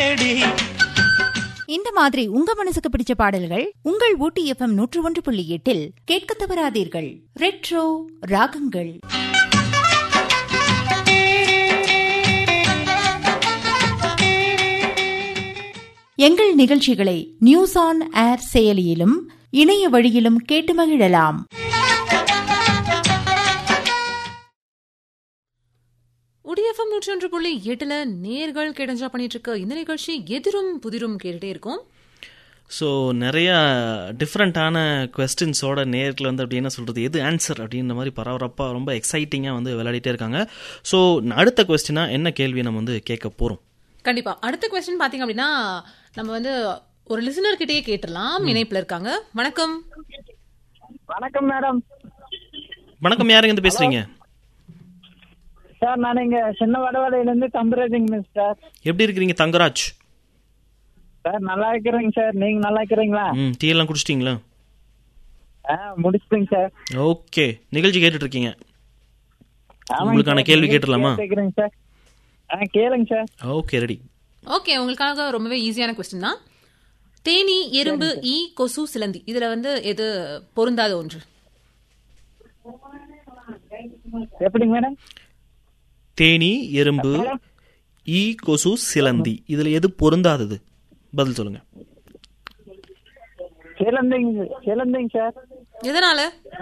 இந்த மாதிரி உங்க மனசுக்கு பிடிச்ச பாடல்கள் உங்கள் ஊட்டி எஃப்எம் நூற்று ஒன்று புள்ளி எட்டில் கேட்க தவறாதீர்கள் ரெட்ரோ ராகங்கள் எங்கள் நிகழ்ச்சிகளை நியூஸ் ஆன் ஏர் செயலியிலும் இணைய வழியிலும் கேட்டு மகிழலாம் உடிஎஃப்எம் நூற்றி ஒன்று புள்ளி எட்டுல நேர்கள் கேட்டஞ்சா பண்ணிட்டு இருக்க இந்த நிகழ்ச்சி எதிரும் புதிரும் கேட்டுட்டே இருக்கும் ஸோ நிறையா டிஃப்ரெண்ட்டான கொஸ்டின்ஸோட நேரில் வந்து அப்படி என்ன சொல்கிறது எது ஆன்சர் அப்படின்ற மாதிரி பரபரப்பாக ரொம்ப எக்ஸைட்டிங்காக வந்து விளையாடிட்டே இருக்காங்க ஸோ அடுத்த கொஸ்டினாக என்ன கேள்வி நம்ம வந்து கேட்க போகிறோம் கண்டிப்பா அடுத்த கொஸ்டின் பாத்தீங்க அப்படின்னா நம்ம வந்து ஒரு லிசனர் கிட்டயே கேட்டுடலாம் இணைப்புல இருக்காங்க வணக்கம் வணக்கம் மேடம் வணக்கம் யாருங்க இருந்து பேசுகிறீங்க சார் நான் இங்க சின்ன வடவாளையில இருந்து தம்புராஜிங்க சார் எப்படி இருக்கிறீங்க தங்கராஜ் சார் நல்லா இருக்கிறேங்க சார் நீங்க நல்லா இருக்கிறீங்களா ம் டீ எல்லாம் குடிச்சிட்டிங்களா ஆ முடிச்சிட்டேங்க சார் ஓகே நிகழ்ச்சி கேட்டுட்டு இருக்கீங்க ஆமாங்க உங்களுக்கான சார். கேள்வி நீங்க கேட்டுடலாமா? கேக்குறீங்க சார் ஆ கேளுங்க சார் ஓகே ரெடி ஓகே உங்களுக்காக ரொம்பவே ஈஸியான கொஸ்டின் தான் தேனி எறும்பு ஈ கொசு சிலந்தி இதுல வந்து எது பொருந்தாத ஒன்று எப்படிங்க மேடம் தேனி எறும்பு ஈ கொசு சிலந்தி இதில் எது பொருந்தாதது பதில் சொல்லுங்கள் சிலந்தைங்க சிலந்தைங்க சார் எதனால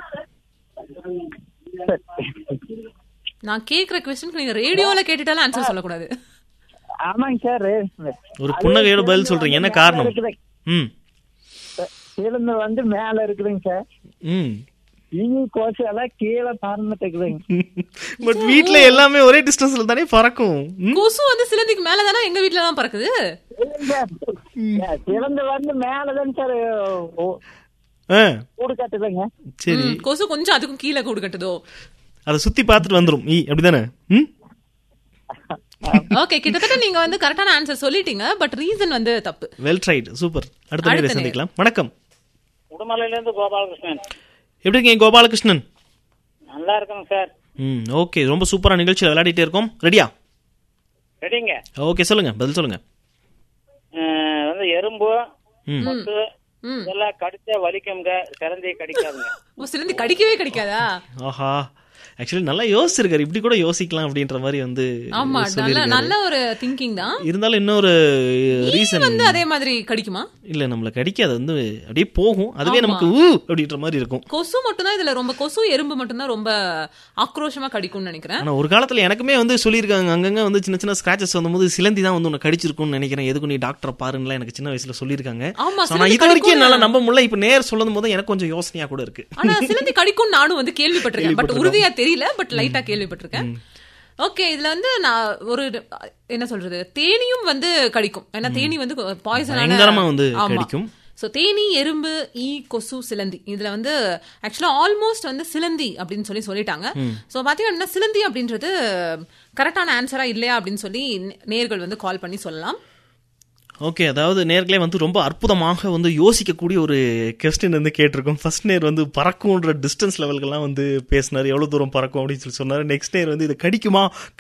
சார். நான் கேக்குற கொஸ்டினுக்கு நீங்க ரேடியோல கேட்டுட்டாலும் ஆன்சர் சொல்லக்கூடாது ஆமாங்க சார் ஒரு புன்னகையோட பதில் சொல்றீங்க என்ன காரணம் இருக்குதுங்க. ம் சிலந்தை வந்து மேல இருக்குதுங்க சார் ம் ஈ கோசு எல்லாம் கீழே பறந்துட்டு இருக்குதுங்க பட் வீட்ல எல்லாமே ஒரே டிஸ்டன்ஸ்ல தானே பறக்கும் ம்? கொசு வந்து சிலந்திக்கு மேல தானே எங்க வீட்ல தான் பறக்குது இல்லைங்க சார். சார், சிலந்தை வந்து மேலதான் சார் ஓ- ஆ, கூடு கட்டுதுங்க சரி ம், கொசு கொஞ்சம் அதுக்கும் கீழே கூடு கட்டுதோ அதை சுத்தி பார்த்துட்டு வந்துரும் ஈ அப்படிதானே ம் ஓகே கிட்டத்தட்ட நீங்க வந்து கரெக்டான ஆன்சர் சொல்லிட்டீங்க பட் ரீசன் வந்து தப்பு வெல் ட்ரைட் சூப்பர் அடுத்த அடுத்த நேரம் நேரம். சந்திக்கலாம் வணக்கம் உடுமலையில இருந்து கோபாலகிருஷ்ணன் எப்படி இருக்கீங்க கோபாலகிருஷ்ணன் நல்லா இருக்குங்க சார் ம் ஓகே ரொம்ப சூப்பரா நிகழ்ச்சியில் விளையாடிட்டே இருக்கோம் ரெடியா ரெடிங்க ஓகே சொல்லுங்க பதில் சொல்லுங்க அஹ் வந்து எறும்பு ம் கொசு ம். இதெல்லாம் கடிச்சா வலிக்குங்க சிறந்தி கடிக்காதுங்க ஓ, சிலந்தி கடிக்கவே கடிக்காதா ஆஹா ஆக்சுவலி நல்லா யோசிச்சிருக்காரு இப்படி கூட யோசிக்கலாம் அப்படின்ற மாதிரி வந்து ஆமா நல்ல சொல்லியிருக்காரு. நல்ல ஒரு திங்கிங் தான் இருந்தாலும் இன்னொரு ஈ ரீசன் வந்து அதே மாதிரி கடிக்குமா இல்ல நம்மள கடிக்காது வந்து அப்படியே போகும் அதுவே ஆமா. நமக்கு ஊ அப்படின்ற மாதிரி இருக்கும் கொசு மட்டும்தான் இதுல ரொம்ப கொசு எறும்பு மட்டும்தான் ரொம்ப ஆக்ரோஷமா கடிக்கும்னு நினைக்கிறேன் ஆனா ஒரு காலத்துல எனக்குமே வந்து சொல்லியிருக்காங்க அங்கங்க வந்து சின்ன சின்ன ஸ்கிராச்சஸ் வந்தபோது சிலந்தி தான் வந்து உன்னை கடிச்சிருக்கும்னு நினைக்கிறேன் எதுக்கு நீ டாக்டர் பாருங்களா எனக்கு சின்ன வயசுல சொல்லியிருக்காங்க ஆமா, So, நான் சிலந்தி இது வரைக்கும் கடிக்கும்னு- என்னால நம்ப முடியல இப்ப நேர் சொல்லும் போது எனக்கு கொஞ்சம் யோசனையா கூட இருக்கு ஆனா சிலந்தி கடிக்கும் நானும் வந்து கேள்விப்பட்டிருக்கேன் பட் கேள்விப்பட்டிருக்கோம். உறுதியா தெரியல பட் லைட்டா கேள்விப்பட்டிருக்கேன் ஓகே இதுல வந்து நான் ஒரு என்ன சொல்றது தேனியும் வந்து கடிக்கும் ஏன்னா தேனி வந்து பயங்கரமா வந்து பாய்சன் கடிக்கும். சோ தேனி எறும்பு ஈ கொசு சிலந்தி இதுல வந்து ஆக்சுவலா ஆல்மோஸ்ட் வந்து சிலந்தி அப்படின்னு சொல்லி சொல்லிட்டாங்க சோ பாத்தீங்கன்னா சிலந்தி அப்படின்றது கரெக்டான ஆன்சரா இல்லையா அப்படின்னு சொல்லி நே- நேர்கள் வந்து கால் பண்ணி சொல்லலாம் ஓகே அதாவது நேர்களே வந்து ரொம்ப அற்புதமாக வந்து யோசிக்கக்கூடிய ஒரு கொஸ்டின் வந்து கேட்டிருக்கோம் ஃபர்ஸ்ட் நேர் வந்து பறக்கும்ன்ற டிஸ்டன்ஸ் லெவலுக்கெல்லாம் வந்து பேசினார் எவ்வளோ தூரம் பறக்கும் அப்படின்னு சொல்லி சொன்னார் நெக்ஸ்ட் நேர் வந்து இதை கடிக்குமா